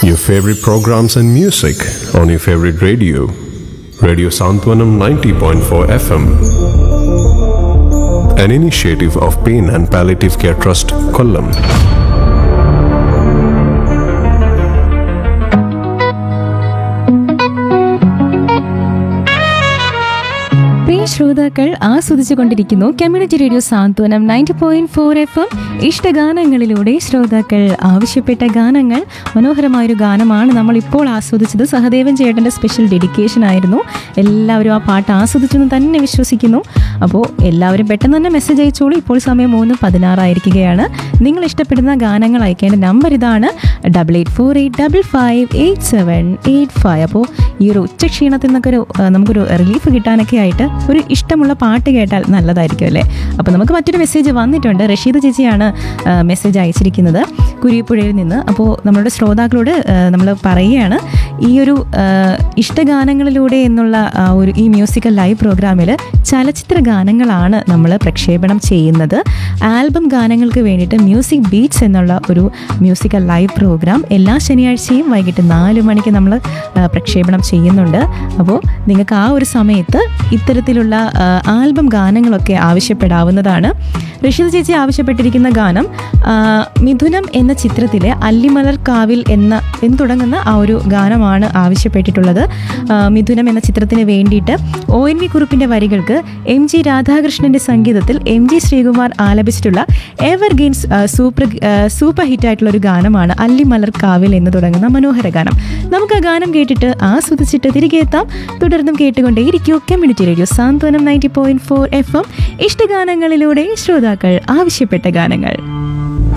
Your favorite programs and music on your favorite radio. Radio Santwanam 90.4 FM. An initiative of Pain and Palliative Care Trust, Kollam. പ്രിയ ശ്രോതാക്കൾ ആസ്വദിച്ചു കൊണ്ടിരിക്കുന്നു community radio Santhwanam ninety point four F M ഇഷ്ടഗാനങ്ങളിലൂടെ ശ്രോതാക്കൾ ആവശ്യപ്പെട്ട ഗാനങ്ങൾ മനോഹരമായൊരു ഗാനമാണ് നമ്മൾ ഇപ്പോൾ ആസ്വദിച്ചത് സഹദേവൻ ചേട്ടൻ്റെ സ്പെഷ്യൽ ഡെഡിക്കേഷൻ ആയിരുന്നു എല്ലാവരും ആ പാട്ട് ആസ്വദിച്ചെന്ന് തന്നെ വിശ്വസിക്കുന്നു അപ്പോൾ എല്ലാവരും പെട്ടെന്ന് തന്നെ മെസ്സേജ് അയച്ചോളൂ ഇപ്പോൾ സമയം മൂന്ന് പതിനാറായിരിക്കുകയാണ് നിങ്ങൾ ഇഷ്ടപ്പെടുന്ന ഗാനങ്ങൾ അയക്കേണ്ട നമ്പർ ഇതാണ് double eight four eight double five eight seven eight five അപ്പോൾ ഈ ഒരു ഉച്ചക്ഷീണത്തിൽ നിന്നൊക്കെ ഒരു ആ, നമുക്കൊരു റിലീഫ് കിട്ടാനൊക്കെ ആയിട്ട് ഒരു ഇഷ്ടമുള്ള പാട്ട് കേട്ടാൽ നല്ലതായിരിക്കും അല്ലേ അപ്പോൾ നമുക്ക് മറ്റൊരു മെസ്സേജ് വന്നിട്ടുണ്ട് റഷീദ് ചേച്ചിയാണ് മെസ്സേജ് അയച്ചിരിക്കുന്നത് കുരിപ്പുഴയിൽ നിന്ന് അപ്പോൾ നമ്മുടെ ശ്രോതാക്കളോട് നമ്മൾ പറയുകയാണ് ഈ ഒരു ആ, ഇഷ്ടഗാനങ്ങളിലൂടെ എന്നുള്ള ആ ഒരു ഈ മ്യൂസിക്കൽ ലൈവ് പ്രോഗ്രാമിൽ ചലച്ചിത്ര ഗാനങ്ങളാണ് നമ്മൾ പ്രക്ഷേപണം ചെയ്യുന്നത് ആൽബം ഗാനങ്ങൾക്ക് വേണ്ടിയിട്ട് മ്യൂസിക് ബീറ്റ്സ് എന്നുള്ള ഒരു മ്യൂസിക്കൽ ലൈവ് പ്രോഗ്രാം എല്ലാ ശനിയാഴ്ചയും വൈകിട്ട് നാല് മണിക്ക് നമ്മൾ പ്രക്ഷേപണം ചെയ്യുന്നുണ്ട് അപ്പോൾ നിങ്ങൾക്ക് ആ ഒരു സമയത്ത് ഇത്തരത്തിലുള്ള ആ, ആൽബം ഗാനങ്ങളൊക്കെ ആവശ്യപ്പെടാവുന്നതാണ് റഷീദ് ചേച്ചി ആവശ്യപ്പെട്ടിരിക്കുന്ന ഗാനം ആ, മിഥുനം എന്ന ചിത്രത്തിലെ അല്ലിമലർ കാവിൽ എന്ന എന്ന് തുടങ്ങുന്ന ആ ഒരു ഗാനമാണ് ആവശ്യപ്പെട്ടിട്ടുള്ളത് ആ, മിഥുനം എന്ന ചിത്രത്തിന് വേണ്ടിയിട്ട് ഒ എൻ വി കുറുപ്പിൻ്റെ വരികൾക്ക് എം ജി രാധാകൃഷ്ണൻ്റെ സംഗീതത്തിൽ എം ജി ശ്രീകുമാർ ആലപിച്ചിട്ടുള്ള എവർ ഗെയിൻസ് സൂപ്പർ ആ, സൂപ്പർ ഹിറ്റായിട്ടുള്ള ഒരു ഗാനമാണ് അല്ലിമലർ കാവിൽ എന്ന് തുടങ്ങുന്ന മനോഹര ഗാനം നമുക്ക് ആ ഗാനം കേട്ടിട്ട് ആസ്വദിച്ചിട്ട് തിരികെ എത്താം തുടർന്നും കേട്ടുകൊണ്ടേയിരിക്കൂ community radio Santhwanam ninety point four F M ഇഷ്ടഗാനങ്ങളിലൂടെ ശ്രോതാക്കൾ ആവശ്യപ്പെട്ട ഗാനങ്ങൾ